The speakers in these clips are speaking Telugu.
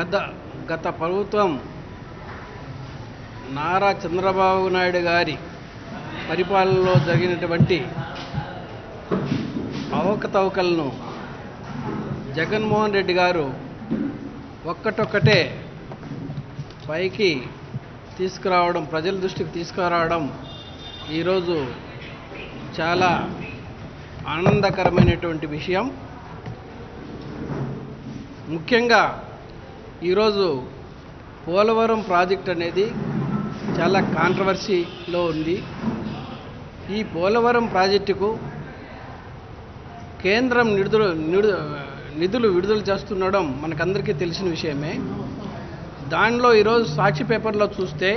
గత గత ప్రభుత్వం నారా చంద్రబాబు నాయుడు గారి పరిపాలనలో జరిగినటువంటి అవకతవకలను జగన్మోహన్ రెడ్డి గారు ఒక్కటొక్కటే పైకి తీసుకురావడం ప్రజల దృష్టికి తీసుకురావడం ఈరోజు చాలా ఆనందకరమైనటువంటి విషయం ముఖ్యంగా ఈరోజు పోలవరం ప్రాజెక్ట్ అనేది చాలా కాంట్రవర్సీలో ఉంది ఈ పోలవరం ప్రాజెక్టుకు కేంద్రం నిడుదల నిడు నిధులు విడుదల చేస్తుండడం మనకందరికీ తెలిసిన విషయమే దానిలో ఈరోజు సాక్షి పేపర్లో చూస్తే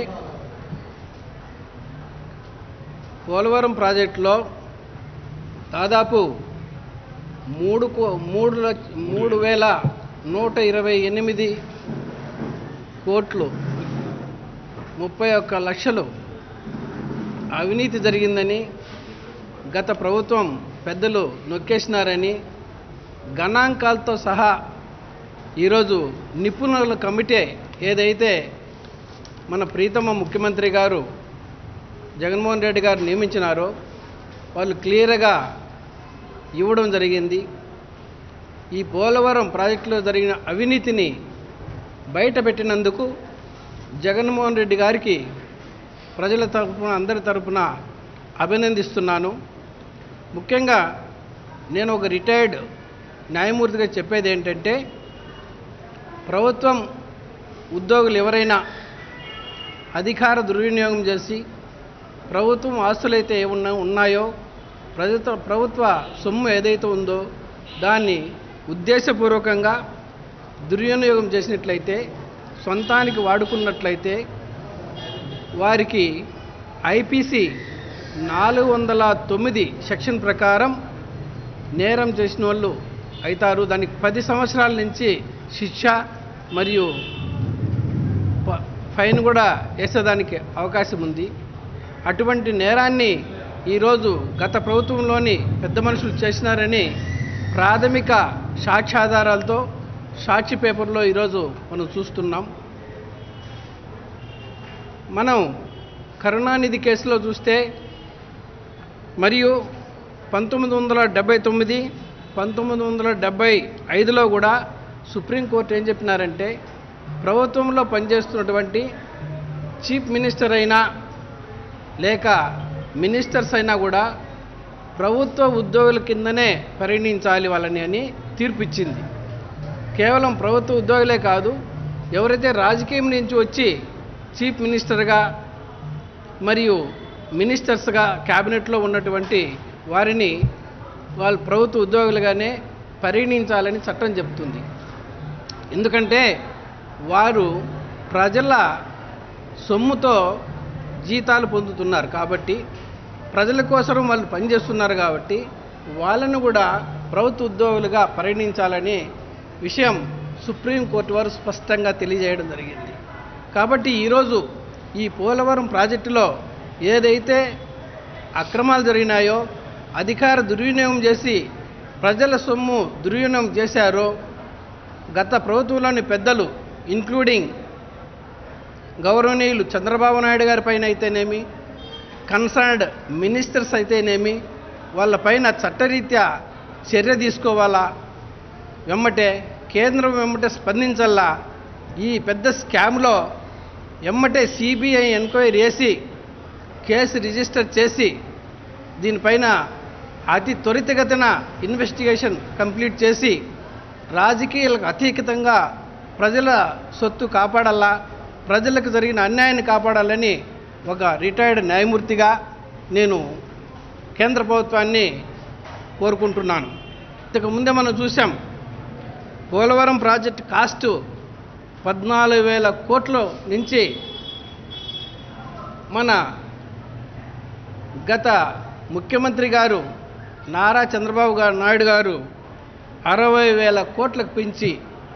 పోలవరం ప్రాజెక్టులో దాదాపు మూడు కో- మూడు లక్ష మూడు వేల నూట ఇరవై ఎనిమిది కోట్లు ముప్పై ఒక్క లక్షలు అవినీతి జరిగిందని గత ప్రభుత్వం పెద్దలు నొక్కేసినారని గణాంకాలతో సహా ఈరోజు నిపుణుల కమిటీ ఏదైతే మన ప్రీతమ ముఖ్యమంత్రి గారు జగన్మోహన్ రెడ్డి గారు నియమించినారో వాళ్ళు క్లియర్గా ఇవ్వడం జరిగింది ఈ పోలవరం ప్రాజెక్టులో జరిగిన అవినీతిని బయట పెట్టినందుకు జగన్మోహన్ రెడ్డి గారికి ప్రజల తరపున అందరి తరపున అభినందిస్తున్నాను ముఖ్యంగా నేను ఒక రిటైర్డ్ న్యాయమూర్తిగా చెప్పేది ఏంటంటే ప్రభుత్వం ఉద్యోగులు ఎవరైనా అధికార దుర్వినియోగం చేసి ప్రభుత్వం ఆస్తులైతే ఏమున్నా ఉన్నాయో ప్రభుత్వ ప్రభుత్వ సొమ్ము ఏదైతే ఉందో దాన్ని ఉద్దేశపూర్వకంగా దుర్వినియోగం చేసినట్లయితే సొంతానికి వాడుకున్నట్లయితే వారికి ఐపీసీ నాలుగు వందల తొమ్మిది సెక్షన్ ప్రకారం నేరం చేసిన వాళ్ళు అవుతారు దానికి పది సంవత్సరాల నుంచి శిక్ష మరియు ప- ఫైన్ కూడా వేసేదానికి అవకాశం ఉంది అటువంటి నేరాన్ని ఈరోజు గత ప్రభుత్వంలోని పెద్ద మనుషులు చేసినారని ప్రాథమిక సాక్ష్యాధారాలతో సాక్షి పేపర్లో ఈరోజు మనం చూస్తున్నాం మనం కరుణానిధి కేసులో చూస్తే మరియు పంతొమ్మిది వందల డెబ్బై తొమ్మిది పంతొమ్మిది వందల డెబ్బై ఐదులో కూడా సుప్రీంకోర్టు ఏం చెప్పినారంటే ప్రభుత్వంలో పనిచేస్తున్నటువంటి చీఫ్ మినిస్టర్ అయినా లేక మినిస్టర్స్ అయినా కూడా ప్రభుత్వ ఉద్యోగుల కిందనే పరిగణించాలి వాళ్ళని అని తీర్పిచ్చింది కేవలం ప్రభుత్వ ఉద్యోగులే కాదు ఎవరైతే రాజకీయం నుంచి వచ్చి చీఫ్ మినిస్టర్గా మరియు మినిస్టర్స్గా క్యాబినెట్లో ఉన్నటువంటి వారిని వాళ్ళు ప్రభుత్వ ఉద్యోగులుగానే పరిగణించాలని చట్టం చెప్తుంది ఎందుకంటే వారు ప్రజల సొమ్ముతో జీతాలు పొందుతున్నారు కాబట్టి ప్రజల కోసం వాళ్ళు పనిచేస్తున్నారు కాబట్టి వాళ్ళను కూడా ప్రభుత్వ ఉద్యోగులుగా పరిగణించాలని విషయం సుప్రీంకోర్టు వారు స్పష్టంగా తెలియజేయడం జరిగింది కాబట్టి ఈరోజు ఈ పోలవరం ప్రాజెక్టులో ఏదైతే అక్రమాలు జరిగినాయో అధికార దుర్వినియోగం చేసి ప్రజల సొమ్ము దుర్వినియోగం చేశారో గత ప్రభుత్వంలోని పెద్దలు ఇంక్లూడింగ్ గౌరవనీయులు చంద్రబాబు నాయుడు గారి పైన అయితేనేమి కన్సర్న్డ్ మినిస్టర్స్ అయితేనేమి వాళ్ళపైన చట్టరీత్యా చర్య తీసుకోవాలా వెమ్మటే కేంద్రం వెమ్మటే స్పందించాలా ఈ పెద్ద స్కామ్లో ఎమ్మటే సిబిఐ ఎంక్వైరీ చేసి కేసు రిజిస్టర్ చేసి దీనిపైన అతి త్వరితగతిన ఇన్వెస్టిగేషన్ కంప్లీట్ చేసి రాజకీయాలకు అతీతంగా ప్రజల సొత్తు కాపాడాలా ప్రజలకు జరిగిన అన్యాయాన్ని కాపాడాలని ఒక రిటైర్డ్ న్యాయమూర్తిగా నేను కేంద్ర ప్రభుత్వాన్ని కోరుకుంటున్నాను ఇంతకు ముందే మనం చూసాం పోలవరం ప్రాజెక్ట్ కాస్ట్ పద్నాలుగు వేల కోట్ల నుంచి మన గత ముఖ్యమంత్రి గారు నారా చంద్రబాబు గారు నాయుడు గారు అరవై వేల కోట్లకు పెంచి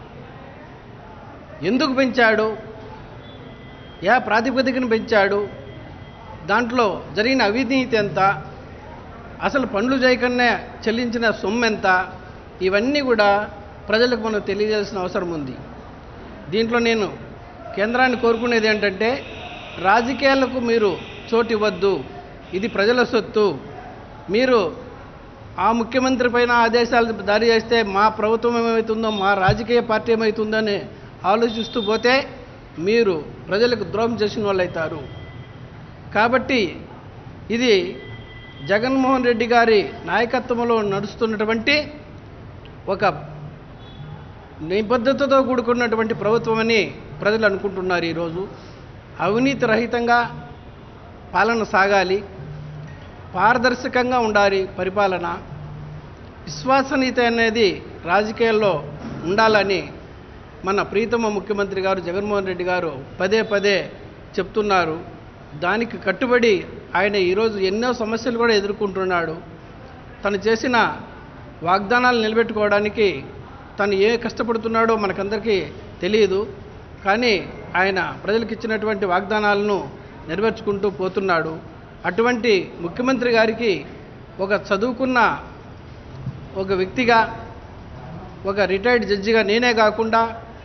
ఎందుకు పెంచాడు ఏ ప్రాతిపదికన పెంచాడు దాంట్లో జరిగిన అవినీతి ఎంత అసలు పనులు చేయకనే చెల్లించిన సొమ్ము ఎంత ఇవన్నీ కూడా ప్రజలకు మనం తెలియజేయాల్సిన అవసరం ఉంది దీంట్లో నేను కేంద్రాన్ని కోరుకునేది ఏంటంటే రాజకీయాలకు మీరు చోటు ఇవ్వద్దు ఇది ప్రజల సొత్తు మీరు ఆ ముఖ్యమంత్రి పైన ఆదేశాలు జారీ చేస్తే మా ప్రభుత్వం ఏమవుతుందో మా రాజకీయ పార్టీ ఏమవుతుందో అని ఆలోచిస్తూ పోతే మీరు ప్రజలకు ద్రోహం చేసిన వాళ్ళు అవుతారు కాబట్టి ఇది జగన్మోహన్ రెడ్డి గారి నాయకత్వంలో నడుస్తున్నటువంటి ఒక నిబద్ధతతో కూడుకున్నటువంటి ప్రభుత్వం అని ప్రజలు అనుకుంటున్నారు ఈరోజు అవినీతి రహితంగా పాలన సాగాలి పారదర్శకంగా ఉండాలి పరిపాలన విశ్వసనీయత అనేది రాజకీయాల్లో ఉండాలని మన ప్రీతమ ముఖ్యమంత్రి గారు జగన్మోహన్ రెడ్డి గారు పదే పదే చెప్తున్నారు దానికి కట్టుబడి ఆయన ఈరోజు ఎన్నో సమస్యలు కూడా ఎదుర్కొంటున్నాడు తను చేసిన వాగ్దానాలు నిలబెట్టుకోవడానికి తను ఏ కష్టపడుతున్నాడో మనకందరికీ తెలియదు కానీ ఆయన ప్రజలకు ఇచ్చినటువంటి వాగ్దానాలను నెరవేర్చుకుంటూ పోతున్నాడు అటువంటి ముఖ్యమంత్రి గారికి ఒక చదువుకున్న ఒక వ్యక్తిగా ఒక రిటైర్డ్ జడ్జిగా నేనే కాకుండా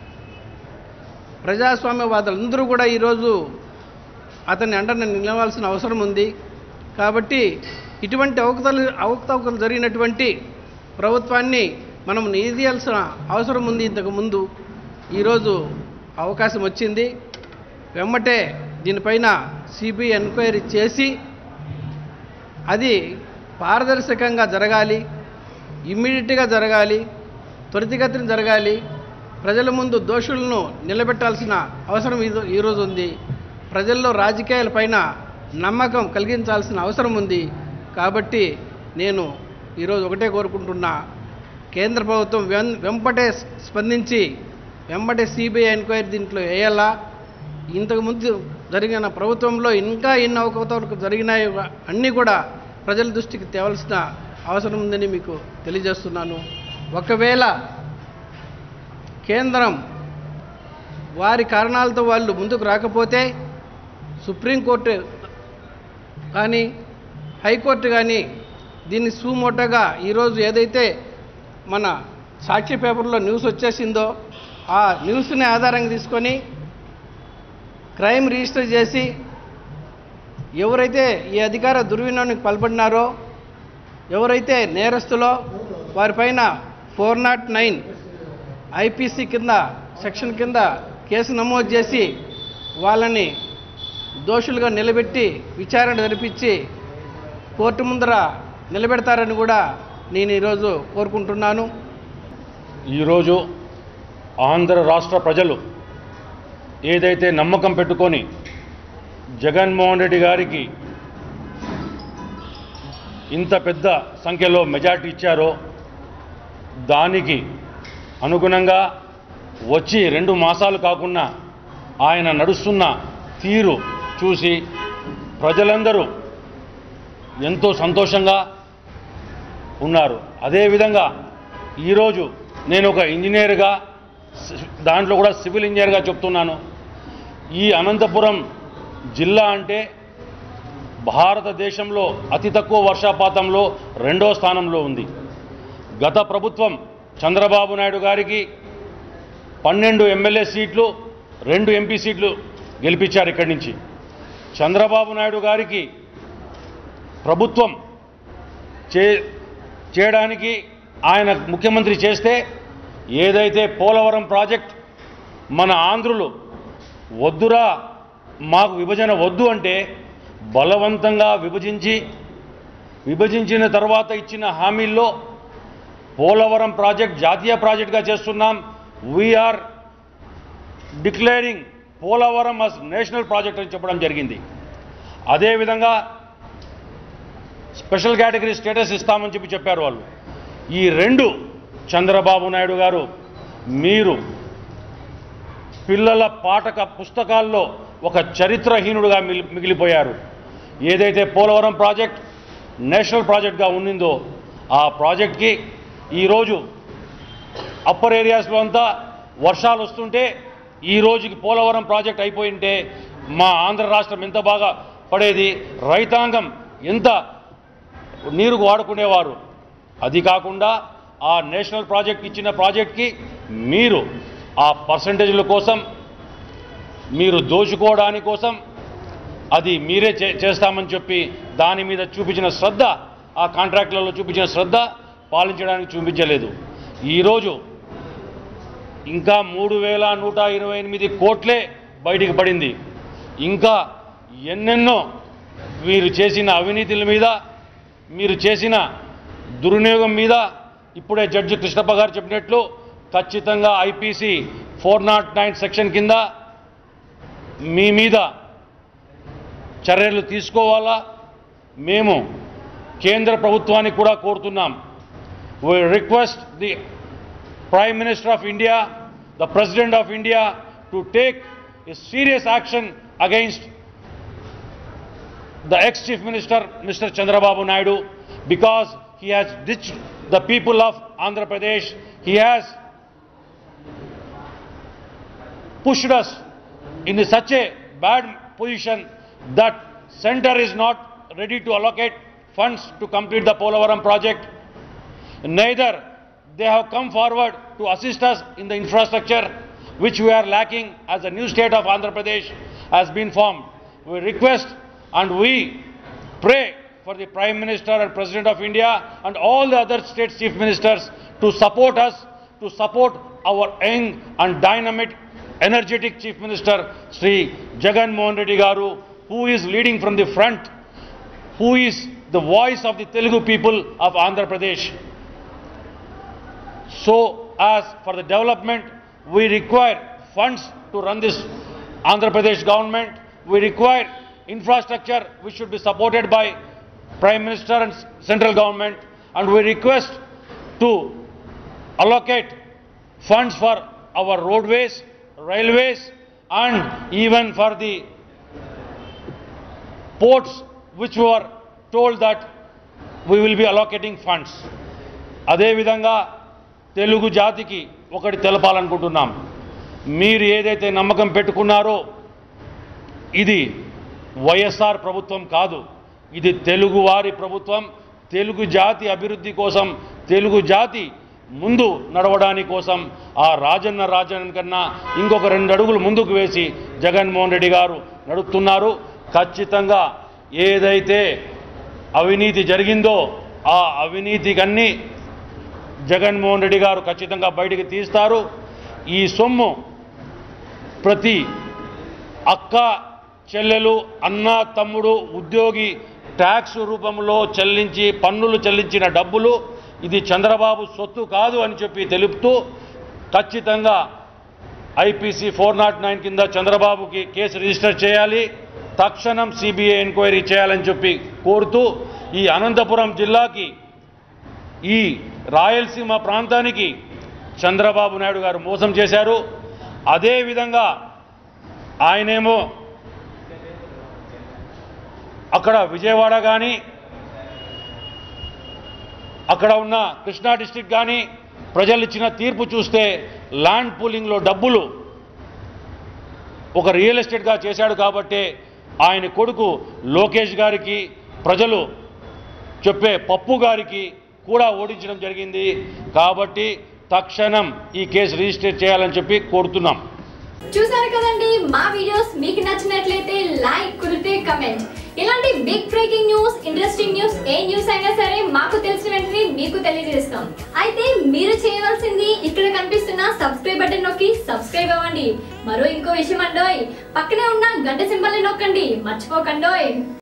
ప్రజాస్వామ్యవాదులందరూ కూడా ఈరోజు అతన్ని అండన నిలవాల్సిన అవసరం ఉంది కాబట్టి ఇటువంటి అవకతలు అవకతవకలు జరిగినటువంటి ప్రభుత్వాన్ని మనం నిధియాల్సిన అవసరం ఉంది ఇంతకు ముందు ఈరోజు అవకాశం వచ్చింది వెమ్మటే దీనిపైన సిబిఐ ఎంక్వైరీ చేసి అది పారదర్శకంగా జరగాలి ఇమ్మీడియట్గా జరగాలి త్వరితగతిన జరగాలి ప్రజల ముందు దోషులను నిలబెట్టాల్సిన అవసరం ఈరో- ఈరోజు ఉంది ప్రజల్లో రాజకీయాలపైన నమ్మకం కలిగించాల్సిన అవసరం ఉంది కాబట్టి నేను ఈరోజు ఒకటే కోరుకుంటున్నా కేంద్ర ప్రభుత్వం వెం వెంపటే స్పందించి వెంబటే సిబిఐ ఎంక్వైరీ దీంట్లో వేయాలా ఇంతకుముందు జరిగిన ప్రభుత్వంలో ఇంకా ఎన్ని అవకతవకలు జరిగినాయో అన్నీ కూడా ప్రజల దృష్టికి తేవలసిన అవసరం ఉందని మీకు తెలియజేస్తున్నాను ఒకవేళ కేంద్రం వారి కారణాలతో వాళ్ళు ముందుకు రాకపోతే సుప్రీంకోర్టు కానీ హైకోర్టు కానీ దీన్ని సూమోటోగా ఈరోజు ఏదైతే మన సాక్షి పేపర్లో న్యూస్ వచ్చేసిందో ఆ న్యూస్ని ఆధారంగా తీసుకొని క్రైమ్ రిజిస్టర్ చేసి ఎవరైతే ఈ అధికార దుర్వినియోగానికి పాల్పడినారో ఎవరైతే నేరస్తులో వారిపైన ఫోర్ నాట్ నైన్ ఐపీసీ కింద సెక్షన్ కింద కేసు నమోదు చేసి వాళ్ళని దోషులుగా నిలబెట్టి విచారణ జరిపించి కోర్టు ముందర నిలబెడతారని కూడా నేను ఈరోజు కోరుకుంటున్నాను ఈరోజు ఆంధ్ర రాష్ట్ర ప్రజలు ఏదైతే నమ్మకం పెట్టుకొని జగన్మోహన్ రెడ్డి గారికి ఇంత పెద్ద సంఖ్యలో మెజార్టీ ఇచ్చారో దానికి అనుగుణంగా వచ్చి రెండు మాసాలు కాకుండా ఆయన నడుస్తున్న తీరు చూసి ప్రజలందరూ ఎంతో సంతోషంగా ఉన్నారు అదేవిధంగా ఈరోజు నేను ఒక ఇంజనీర్గా సి- దాంట్లో కూడా సివిల్ ఇంజనీర్గా చెప్తున్నాను ఈ అనంతపురం జిల్లా అంటే భారతదేశంలో అతి తక్కువ వర్షపాతంలో రెండో స్థానంలో ఉంది గత ప్రభుత్వం చంద్రబాబు నాయుడు గారికి పన్నెండు ఎమ్మెల్యే సీట్లు రెండు ఎంపీ సీట్లు గెలిపించారు ఇక్కడి నుంచి చంద్రబాబు నాయుడు గారికి ప్రభుత్వం చే చేయడానికి ఆయన ముఖ్యమంత్రి చేస్తే ఏదైతే పోలవరం ప్రాజెక్ట్ మన ఆంధ్రులు వద్దురా మాకు విభజన వద్దు అంటే బలవంతంగా విభజించి విభజించిన తర్వాత ఇచ్చిన హామీల్లో పోలవరం ప్రాజెక్ట్ జాతీయ ప్రాజెక్ట్గా చేస్తున్నాం we're declaring Polavaram as national project అని చెప్పడం జరిగింది అదేవిధంగా స్పెషల్ కేటగిరీ స్టేటస్ ఇస్తామని చెప్పి చెప్పారు వాళ్ళు ఈ రెండు చంద్రబాబు నాయుడు గారు మీరు పిల్లల పాఠక పుస్తకాల్లో ఒక చరిత్రహీనుడుగా మిలి- మిగిలిపోయారు ఏదైతే పోలవరం ప్రాజెక్ట్ నేషనల్ ప్రాజెక్ట్గా ఉండిందో ఆ ప్రాజెక్ట్కి ఈరోజు అప్పర్ ఏరియాస్లో అంతా వర్షాలు వస్తుంటే ఈ రోజుకి పోలవరం ప్రాజెక్ట్ అయిపోయింటే మా ఆంధ్ర రాష్ట్రం ఎంత బాగా పడేది రైతాంగం ఎంత నీరు వాడుకునేవారు అది కాకుండా ఆ నేషనల్ ప్రాజెక్ట్ ఇచ్చిన ప్రాజెక్ట్కి మీరు ఆ పర్సంటేజ్ల కోసం మీరు దోచుకోవడానికి కోసం అది మీరే చే చేస్తామని చెప్పి దాని మీద చూపించిన శ్రద్ధ ఆ కాంట్రాక్టులలో చూపించిన శ్రద్ధ పాలించడానికి చూపించలేదు ఈరోజు ఇంకా మూడు వేల నూట ఇరవై ఎనిమిది కోట్లే బయటికి పడింది ఇంకా ఎన్నెన్నో మీరు చేసిన అవినీతుల మీద మీరు చేసిన దుర్వినియోగం మీద ఇప్పుడే జడ్జి కృష్ణప్ప గారు చెప్పినట్లు ఖచ్చితంగా IPC four nought nine section కింద మీ మీద చర్యలు తీసుకోవాలా మేము కేంద్ర ప్రభుత్వానికి కూడా కోరుతున్నాం we request the Prime Minister of India, the President of India to take a serious action against the ex-Chief Minister, Mr. Chandrababu Naidu, because he has ditched the people of Andhra Pradesh. He has pushed us in such a bad position that center is not ready to allocate funds to complete the Polavaram project. Neither they have come forward to assist us in the infrastructure which we are lacking as the new state of Andhra Pradesh has been formed. We request and we pray for the Prime Minister and President of India and all the other state chief ministers to support us, to support our young and dynamic, energetic Chief Minister Sri Jagan Mohan Reddy Garu, who is leading from the front, who is the voice of the Telugu people of Andhra Pradesh. So, as for the development, we require funds to run this Andhra Pradesh government. We require infrastructure which should be supported by Prime Minister and s- central government. And we request to allocate funds for our roadways, railways, and even for the ports which were told that we will be allocating funds. అదేవిధంగా తెలుగు జాతికి ఒకటి తెలపాలనుకుంటున్నాం మీరు ఏదైతే నమ్మకం పెట్టుకున్నారో ఇది వైఎస్ఆర్ ప్రభుత్వం కాదు ఇది తెలుగువారి ప్రభుత్వం తెలుగు జాతి అభివృద్ధి కోసం తెలుగు జాతి ముందు నడవడానికి కోసం ఆ రాజన్న రాజన్న కన్నా ఇంకొక రెండు అడుగులు ముందుకు వేసి జగన్మోహన్ రెడ్డి గారు నడుపుతున్నారు ఖచ్చితంగా ఏదైతే అవినీతి జరిగిందో ఆ అవినీతికన్నీ జగన్మోహన్ రెడ్డి గారు ఖచ్చితంగా బయటికి తీస్తారు ఈ సొమ్ము ప్రతి అక్క చెల్లెలు అన్న తమ్ముడు ఉద్యోగి ట్యాక్స్ రూపంలో చెల్లించి పన్నులు చెల్లించిన డబ్బులు ఇది చంద్రబాబు సొత్తు కాదు అని చెప్పి తెలుపుతూ ఖచ్చితంగా ఐపీసీ ఫోర్ నాట్ నైన్ కింద చంద్రబాబుకి కేసు రిజిస్టర్ చేయాలి తక్షణం సిబిఐ ఎంక్వైరీ చేయాలని చెప్పి కోరుతూ ఈ అనంతపురం జిల్లాకి ఈ రాయలసీమ ప్రాంతానికి చంద్రబాబు నాయుడు గారు మోసం చేశారు అదేవిధంగా ఆయనేమో అక్కడ విజయవాడ కానీ అక్కడ ఉన్న కృష్ణా డిస్టిక్ కానీ ప్రజలు ఇచ్చిన తీర్పు చూస్తే ల్యాండ్ పూలింగ్లో డబ్బులు ఒక రియల్ ఎస్టేట్గా చేశాడు కాబట్టే ఆయన కొడుకు లోకేష్ గారికి ప్రజలు చెప్పే పప్పు గారికి కూడా ఓడించడం జరిగింది కాబట్టి తక్షణం ఈ కేసు రిజిస్టర్ చేయాలని చెప్పి కోరుతున్నాం చూసారు కదండి మా వీడియోస్ మీకు నచ్చినట్లయితే లైక్ కుదిరితే కమెంట్ ఇలాంటి big breaking news interesting news ఏ న్యూస్ అయినా సరే మాకు తెలిసిన వెంటనే మీకు తెలియజేస్తాం అయితే మీరు చేయవలసింది ఇక్కడ కనిపిస్తున్న సబ్స్క్రైబ్ బటన్ నొక్కి సబ్స్క్రైబ్ అవ్వండి మరో ఇంకో విషయం అండోయ్ పక్కనే ఉన్న గంట సింబల్ నొక్కండి మర్చిపోకండోయ్